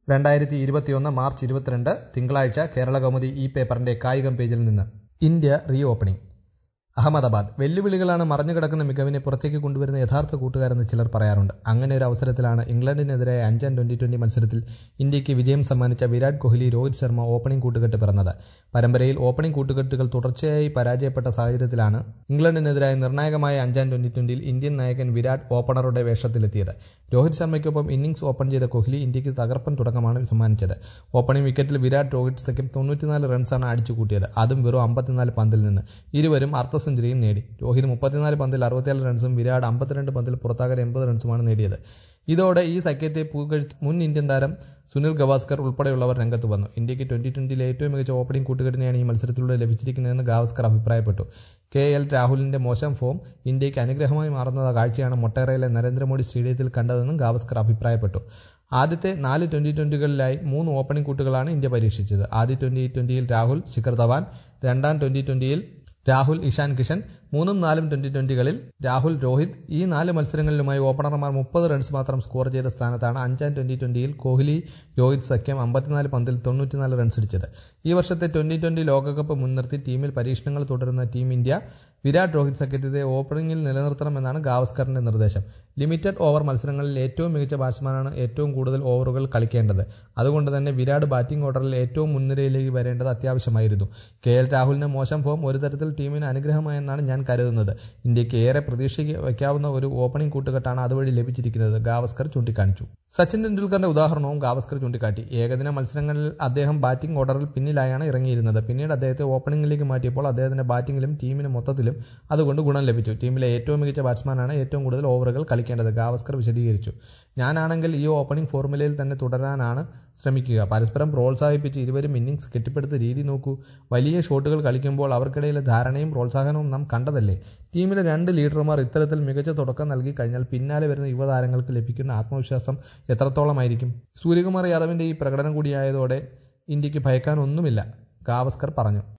രണ്ടായിരത്തി ഇരുപത്തിയൊന്ന് മാർച്ച് ഇരുപത്തിരണ്ട് തിങ്കളാഴ്ച കേരള കൗമുദി ഈ പേപ്പറിന്റെ കായികം പേജിൽ നിന്ന് ഇന്ത്യ റീ ഓപ്പണിംഗ് അഹമ്മദാബാദ് വെല്ലുവിളികളാണ് മറഞ്ഞുകിടക്കുന്ന മികവിനെ പുറത്തേക്ക് കൊണ്ടുവരുന്ന യഥാർത്ഥ കൂട്ടുകാരെന്ന് ചിലർ പറയാറുണ്ട് അങ്ങനെ ഒരു അവസരത്തിലാണ് ഇംഗ്ലണ്ടിനെതിരായ അഞ്ചാം ട്വന്റി ട്വന്റി മത്സരത്തിൽ ഇന്ത്യയ്ക്ക് വിജയം സമ്മാനിച്ച വിരാട് കോഹ്ലി രോഹിത് ശർമ്മ ഓപ്പണിംഗ് കൂട്ടുകെട്ട് പിറന്നത് പരമ്പരയിൽ ഓപ്പണിംഗ് കൂട്ടുകെട്ടുകൾ തുടർച്ചയായി പരാജയപ്പെട്ട സാഹചര്യത്തിലാണ് ഇംഗ്ലണ്ടിനെതിരായ നിർണായകമായ അഞ്ചാം ട്വന്റി ട്വന്റിയിൽ ഇന്ത്യൻ നായകൻ വിരാട് ഓപ്പണറുടെ വേഷത്തിലെത്തിയത് രോഹിത് ശർമ്മയ്ക്കൊപ്പം ഇന്നിംഗ്സ് ഓപ്പൺ ചെയ്ത കോഹ്ലി ഇന്ത്യയ്ക്ക് തകർപ്പൻ തുടക്കമാണ് സമ്മാനിച്ചത് ഓപ്പണിംഗ് വിക്കറ്റിൽ വിരാട് രോഹിത് സഖ്യം തൊണ്ണൂറ്റിനാല് റൺസാണ് അടിച്ചുകൂട്ടിയത് അതും വെറും അമ്പത്തിനാല് പന്തിൽ നിന്ന് ഇരുവരും അർദ്ധ സെഞ്ചുറിയും നേടി രോഹിത് മുപ്പത്തിനാല് പന്തിൽ അറുപത്തിയേഴ് റൺസും വിരാട് അമ്പത്തിരണ്ട് പന്തിൽ പുറത്താകാൻ എൺപത് റൺസുമാണ് നേടിയത് ഇതോടെ ഈ സഖ്യത്തെ പൂകഴ്ത്തി മുൻ ഇന്ത്യൻ താരം സുനിൽ ഗവാസ്കർ ഉൾപ്പെടെയുള്ളവർ രംഗത്ത് വന്നു ഇന്ത്യക്ക് ട്വന്റി ട്വന്റിയിലെ ഏറ്റവും മികച്ച ഓപ്പണിംഗ് കൂട്ടുകെട്ടിനെയാണ് ഈ മത്സരത്തിലൂടെ ലഭിച്ചിരിക്കുന്നതെന്ന് ഗവാസ്കർ അഭിപ്രായപ്പെട്ടു കെ എൽ രാഹുലിന്റെ മോശം ഫോം ഇന്ത്യക്ക് അനുഗ്രഹമായി മാറുന്ന കാഴ്ചയാണ് മൊട്ടേറയിലെ നരേന്ദ്രമോദി സ്റ്റേഡിയത്തിൽ കണ്ടതെന്നും ഗാവസ്കർ അഭിപ്രായപ്പെട്ടു ആദ്യത്തെ നാല് ട്വന്റി ട്വന്റികളിലായി മൂന്ന് ഓപ്പണിംഗ് കൂട്ടുകളാണ് ഇന്ത്യ പരീക്ഷിച്ചത് ആദ്യ ട്വന്റി ട്വന്റിയിൽ രാഹുൽ ശിഖർ ധവാൻ രണ്ടാം ട്വന്റി ട്വന്റിയിൽ രാഹുൽ ഇഷാൻ കിഷൻ മൂന്നും നാലും ട്വന്റി ട്വന്റികളിൽ രാഹുൽ രോഹിത് ഈ നാല് മത്സരങ്ങളിലുമായി ഓപ്പണർമാർ മുപ്പത് റൺസ് മാത്രം സ്കോർ ചെയ്ത സ്ഥാനത്താണ് അഞ്ചാം ട്വന്റി ട്വന്റിയിൽ കോഹ്ലി രോഹിത് സഖ്യം അമ്പത്തിനാല് പന്തിൽ തൊണ്ണൂറ്റിനാല് റൺസ് അടിച്ചത് ഈ വർഷത്തെ ട്വന്റി ട്വന്റി ലോകകപ്പ് മുൻനിർത്തി ടീമിൽ പരീക്ഷണങ്ങൾ തുടരുന്ന ടീം ഇന്ത്യ വിരാട് രോഹിത് സഖ്യത്തെ ഓപ്പണിംഗിൽ നിലനിർത്തണമെന്നാണ് ഗാവസ്കറിന്റെ നിർദ്ദേശം ലിമിറ്റഡ് ഓവർ മത്സരങ്ങളിൽ ഏറ്റവും മികച്ച ബാറ്റ്സ്മാനാണ് ഏറ്റവും കൂടുതൽ ഓവറുകൾ കളിക്കേണ്ടത് അതുകൊണ്ട് തന്നെ വിരാട് ബാറ്റിംഗ് ഓർഡറിൽ ഏറ്റവും മുൻനിരയിലേക്ക് വരേണ്ടത് അത്യാവശ്യമായിരുന്നു കെ എൽ രാഹുലിന്റെ മോശം ഫോം ഒരു തരത്തിൽ ടീമിന് അനുഗ്രഹമായെന്നാണ് ഞാൻ കരുതുന്നത് ഇന്ത്യക്ക് ഏറെ പ്രതീക്ഷയ്ക്ക് വയ്ക്കാവുന്ന ഒരു ഓപ്പണിംഗ് കൂട്ടുകെട്ടാണ് അതുവഴി ലഭിച്ചിരിക്കുന്നത് ഗാവസ്കർ ചൂണ്ടിക്കാണിച്ചു സച്ചിൻ ടെണ്ടുൽക്കറിന്റെ ഉദാഹരണവും ഗാവസ്കർ ചൂണ്ടിക്കാട്ടി ഏകദിന മത്സരങ്ങളിൽ അദ്ദേഹം ബാറ്റിംഗ് ഓർഡറിൽ പിന്നിലായാണ് ഇറങ്ങിയിരുന്നത് പിന്നീട് അദ്ദേഹത്തെ ഓപ്പണിംഗിലേക്ക് മാറ്റിയപ്പോൾ അദ്ദേഹത്തിന്റെ ബാറ്റിംഗിലും ടീമിന് മൊത്തത്തിലും അതുകൊണ്ട് ഗുണം ലഭിച്ചു ടീമിലെ ഏറ്റവും മികച്ച ബാറ്റ്സ്മാനാണ് ഏറ്റവും കൂടുതൽ ഓവറുകൾ കളിക്കേണ്ടത് ഗാവസ്കർ വിശദീകരിച്ചു ഞാനാണെങ്കിൽ ഈ ഓപ്പണിംഗ് ഫോർമുലയിൽ തന്നെ തുടരാനാണ് ശ്രമിക്കുക പരസ്പരം പ്രോത്സാഹിപ്പിച്ച് ഇരുവരും ഇന്നിംഗ്സ് കെട്ടിപ്പടുത്ത രീതി നോക്കൂ വലിയ ഷോട്ടുകൾ കളിക്കുമ്പോൾ അവർക്കിടയിലെ ധാരണയും പ്രോത്സാഹനവും നാം കണ്ടതല്ലേ ടീമിലെ രണ്ട് ലീഡർമാർ ഇത്തരത്തിൽ മികച്ച തുടക്കം നൽകി കഴിഞ്ഞാൽ പിന്നാലെ വരുന്ന യുവതാരങ്ങൾക്ക് ലഭിക്കുന്ന ആത്മവിശ്വാസം എത്രത്തോളമായിരിക്കും സൂര്യകുമാർ യാദവിന്റെ ഈ പ്രകടനം കൂടിയായതോടെ ഇന്ത്യക്ക് ഭയക്കാനൊന്നുമില്ല ഗാവസ്കർ പറഞ്ഞു